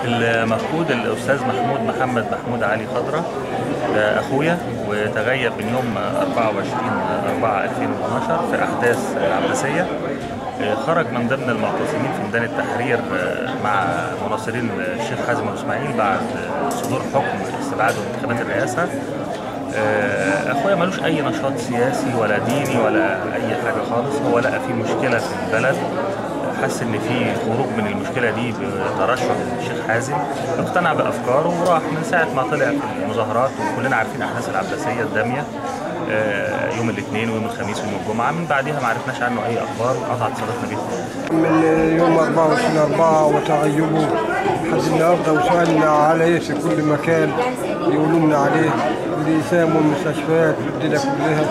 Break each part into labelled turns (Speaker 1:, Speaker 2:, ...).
Speaker 1: المفقود الاستاذ محمود محمد محمود علي خضره ده اخويا وتغيب من يوم 24 4 2012 في احداث العباسيه خرج من ضمن المعتصمين في ميدان التحرير مع مناصرين الشيخ حازم اسماعيل بعد صدور حكم استبعاده من انتخابات الرئاسه اخويا ملوش اي نشاط سياسي ولا ديني ولا اي حاجه خالص هو لقى في مشكله في البلد حس ان في خروج من المشكله دي بترشح الشيخ حازم اقتنع بافكاره وراح من ساعه ما طلع في المظاهرات وكلنا عارفين احداث العباسيه الداميه يوم الاثنين ويوم الخميس ويوم الجمعه من بعدها ما عرفناش عنه اي اخبار وقطعت صلتنا بيه
Speaker 2: من يوم 24 4 وتغيبه لحد النهارده وسالنا عليه في كل مكان يقولوا لنا عليه الإسام والمستشفيات والدنيا كلها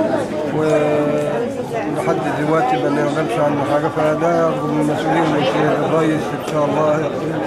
Speaker 2: ولحد دلوقتي ما نعلمش عنه حاجه فده ارجو من المسؤولين من الرئيس ان شاء الله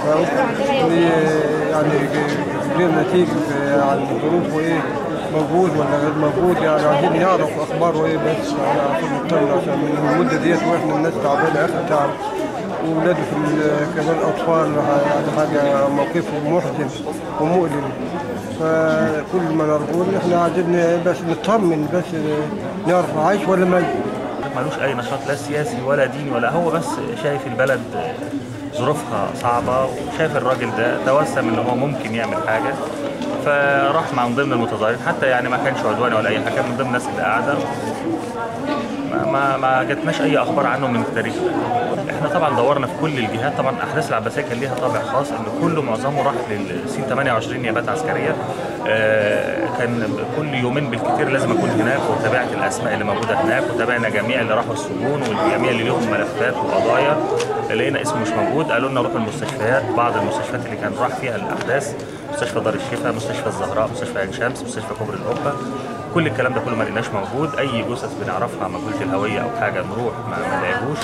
Speaker 2: يعني يجيب لنا نتيجه عن ظروفه ايه موجود ولا غير موجود يعني عايزين نعرف اخباره ايه بس يعني عشان نطمن عشان من المده ديت واحنا الناس تعبانه اخر تعب وولاده في كمان اطفال يعني حاجه موقفهم محزن ومؤلم فكل ما نرجو ان احنا عايزين بس نطمن بس نعرف عايش ولا ميت
Speaker 1: ملوش اي نشاط لا سياسي ولا ديني ولا هو بس شايف البلد ظروفها صعبه وشايف الراجل ده توسم ان هو ممكن يعمل حاجه فراح مع من ضمن المتظاهرين حتى يعني ما كانش عدواني ولا اي حاجه كان من ضمن الناس اللي قاعده ما ما, ما جاتناش اي اخبار عنه من التاريخ احنا طبعا دورنا في كل الجهات طبعا احداث العباسيه كان ليها طابع خاص ان كله معظمه راح للسين 28 نيابات عسكريه آه كان كل يومين بالكثير لازم اكون هناك وتابعت الاسماء اللي موجوده هناك وتابعنا جميع اللي راحوا السجون والجميع اللي لهم ملفات وقضايا لقينا اسمه مش موجود قالوا لنا روحوا المستشفيات بعض المستشفيات اللي كان راح فيها الاحداث مستشفى دار الشفاء مستشفى الزهراء مستشفى عين شمس مستشفى كوبري القبه كل الكلام ده كله ما لقيناش موجود اي جثث بنعرفها مجهوله الهويه او حاجه نروح ما نلاقيهوش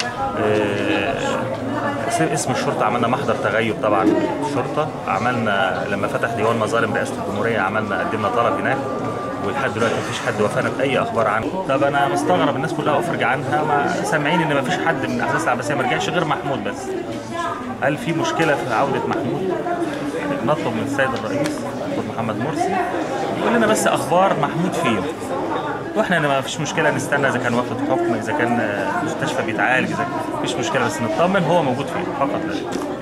Speaker 1: آه اسم الشرطه عملنا محضر تغيب طبعا الشرطه عملنا لما فتح ديوان مظالم رئاسه الجمهوريه عملنا قدمنا طلب هناك ولحد دلوقتي مفيش حد وفانا باي اخبار عنه طب انا مستغرب الناس كلها افرج عنها ما سامعين ان مفيش حد من احداث العباسيه ما رجعش غير محمود بس هل في مشكله في عوده محمود يعني نطلب من السيد الرئيس دكتور محمد مرسي يقول لنا بس اخبار محمود فين واحنا ما فيش مشكله نستنى اذا كان واخد حكم اذا كان مستشفى بيتعالج اذا مفيش مشكله بس نطمن هو موجود فين فقط لا